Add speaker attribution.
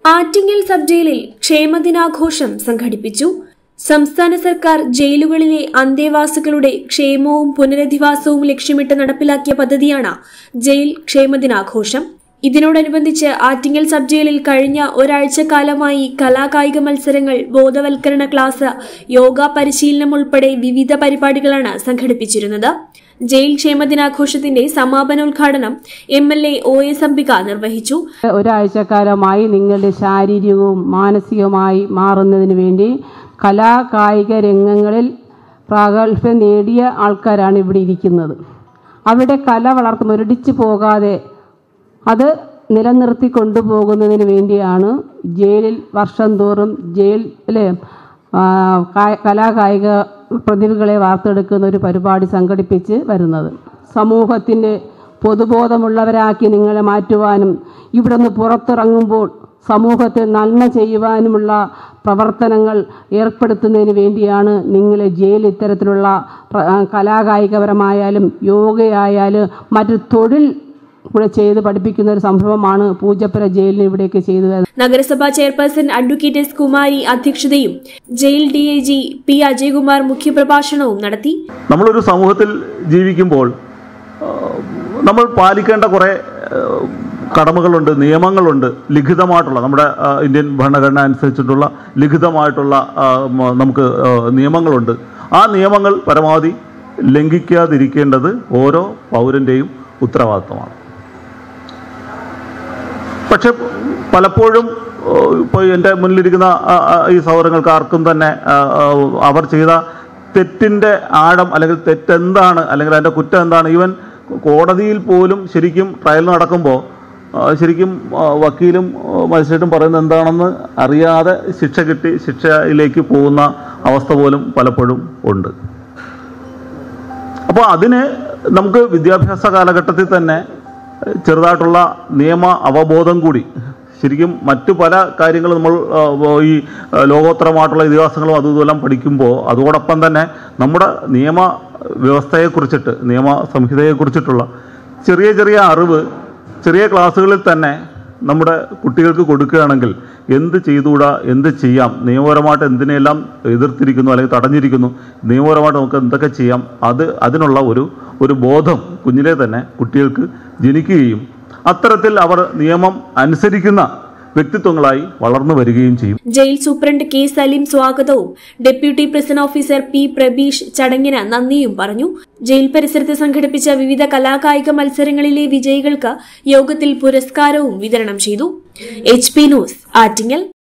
Speaker 1: Attingal sub ജയിലിൽ ക്ഷേമദിനാഘോഷം സംഘടിപ്പിച്ചു സംസ്ഥാന സർക്കാർ ജയിലുകളിലെ അന്തേവാസികളുടെ ക്ഷേമവും പുനരധിവാസവും ലക്ഷ്യമിട്ട് നടപ്പിലാക്കിയ പദ്ധതിയാണ് ജയിൽ ക്ഷേമദിനാഘോഷം ഇതിനോടനുബന്ധിച്ച് ആറ്റിങ്ങൽ സബ് ജയിലിൽ കഴിഞ്ഞ ഒരാഴ്ചക്കാലമായി കലാകായിക മത്സരങ്ങൾ ബോധവൽക്കരണ ക്ലാസ് യോഗ പരിശീലനം ഉൾപ്പെടെ വിവിധ പരിപാടികളാണ് സംഘടിപ്പിച്ചിരുന്നത് ജയിൽ ക്ഷേമദിനാഘോഷത്തിന്റെ സമാപനോദ്ഘാടനം M L A O S Ambika നിർവഹിച്ചു
Speaker 2: ഒരാഴ്ചക്കാലമായി നിങ്ങളുടെ ശാരീരികവും മാനസികവുമായി മാറുന്നതിന് വേണ്ടി കലാകായിക രംഗങ്ങളിൽ പ്രാഗൽഭ്യം നേടിയ ആൾക്കാരാണ് ഇവിടെ ഇരിക്കുന്നത് അവിടെ കല വളർത്തും മുരടിച്ചു പോകാതെ അത് നിലനിർത്തി കൊണ്ടുപോകുന്നതിന് വേണ്ടിയാണ് ജയിലിൽ വർഷം തോറും ജയിലിലെ ആ, കാ- കലാകായിക പ്രതിഭകളെ വാർത്തെടുക്കുന്ന ഒരു പരിപാടി സംഘടിപ്പിച്ച് വരുന്നത് സമൂഹത്തിൻ്റെ പൊതുബോധമുള്ളവരാക്കി നിങ്ങളെ മാറ്റുവാനും ഇവിടെ നിന്ന് പുറത്തിറങ്ങുമ്പോൾ സമൂഹത്തെ നന്മ ചെയ്യുവാനുമുള്ള പ്രവർത്തനങ്ങൾ ഏർപ്പെടുത്തുന്നതിന് വേണ്ടിയാണ് നിങ്ങളെ ജയിൽ ഇത്തരത്തിലുള്ള പ്ര- ആ, കലാകായികപരമായാലും യോഗയായാലും മറ്റു തൊഴിൽ കൂടെ ചെയ്ത് പഠിപ്പിക്കുന്ന ഒരു സംഭവമാണ് പൂജപ്പുര ജയിലിന് ഇവിടേക്ക് ചെയ്തു വരുന്നത്
Speaker 1: നഗരസഭാ ചെയർപേഴ്സൺ അഡ്വക്കേറ്റ് എസ് കുമാരി അധ്യക്ഷതയും ജയിൽ ഡിഐജി പി അജയ്കുമാർ മുഖ്യപ്രഭാഷണവും നടത്തി
Speaker 3: നമ്മളൊരു സമൂഹത്തിൽ ജീവിക്കുമ്പോൾ ആ, നമ്മൾ പാലിക്കേണ്ട കുറേ ആ, കടമകളുണ്ട് നിയമങ്ങളുണ്ട് ലിഖിതമായിട്ടുള്ള നമ്മുടെ ആ, ഇന്ത്യൻ ഭരണഘടന അനുസരിച്ചിട്ടുള്ള ലിഖിതമായിട്ടുള്ള ആ, മ- നമുക്ക് ആ, നിയമങ്ങളുണ്ട് ആ നിയമങ്ങൾ പരമാവധി ലംഘിക്കാതിരിക്കേണ്ടത് ഓരോ പൗരൻ്റെയും ഉത്തരവാദിത്തമാണ് പക്ഷെ പലപ്പോഴും ഇപ്പോൾ എൻ്റെ മുന്നിലിരിക്കുന്ന ആ, ആ, ഈ സൗരങ്ങൾക്ക് ആർക്കും തന്നെ ആ, ആ, അവർ ചെയ്ത തെറ്റിൻ്റെ ആഴം അല്ലെങ്കിൽ തെറ്റെന്താണ് അല്ലെങ്കിൽ അതിൻ്റെ കുറ്റം എന്താണ് ഈവൻ കോടതിയിൽ പോലും ശരിക്കും ട്രയൽ നടക്കുമ്പോൾ ആ, ശരിക്കും ആ, വക്കീലും ആ, മജിസ്ട്രേറ്റും പറയുന്നത് എന്താണെന്ന് അറിയാതെ ശിക്ഷ കിട്ടി ശിക്ഷയിലേക്ക് പോകുന്ന അവസ്ഥ പോലും പലപ്പോഴും ഉണ്ട് അപ്പോൾ അതിന് നമുക്ക് വിദ്യാഭ്യാസ കാലഘട്ടത്തിൽ തന്നെ ഏഹ്, ചെറുതായിട്ടുള്ള നിയമ അവബോധം കൂടി ശരിക്കും മറ്റു പല കാര്യങ്ങളും നമ്മൾ ആ, ഈ ആ, ലോകോത്തരമായിട്ടുള്ള ഇതിഹാസങ്ങളും അതും ഇതുമെല്ലാം പഠിക്കുമ്പോൾ അതോടൊപ്പം തന്നെ നമ്മുടെ നിയമ വ്യവസ്ഥയെക്കുറിച്ചിട്ട് നിയമ സംഹിതയെക്കുറിച്ചിട്ടുള്ള ചെറിയ ചെറിയ അറിവ് ചെറിയ ക്ലാസ്സുകളിൽ തന്നെ നമ്മുടെ കുട്ടികൾക്ക് കൊടുക്കുകയാണെങ്കിൽ എന്ത് ചെയ്തുകൂടാ എന്ത് ചെയ്യാം നിയമപരമായിട്ട് എന്തിനെല്ലാം എതിർത്തിരിക്കുന്നു അല്ലെങ്കിൽ തടഞ്ഞിരിക്കുന്നു നിയമപരമായിട്ട് നമുക്ക് എന്തൊക്കെ ചെയ്യാം അത് അതിനുള്ള ഒരു ഒരു ബോധം കുഞ്ഞിലെ തന്നെ കുട്ടികൾക്ക് ജനിക്കുകയും അത്തരത്തിൽ അവർ നിയമം അനുസരിക്കുന്ന വ്യക്തിത്വങ്ങളായി വളർന്നു വരികയും ചെയ്യും
Speaker 1: ജയിൽ സൂപ്രണ്ട് കെ സലീം സ്വാഗതവും deputy prison officer P Prabeesh ചടങ്ങിന് നന്ദിയും പറഞ്ഞു ജയിൽ പരിസരത്ത് സംഘടിപ്പിച്ച വിവിധ കലാകായിക മത്സരങ്ങളിലെ വിജയികൾക്ക് യോഗത്തിൽ പുരസ്കാരവും വിതരണം ചെയ്തു എച്ച് പി ന്യൂസ് ആറ്റിങ്ങൽ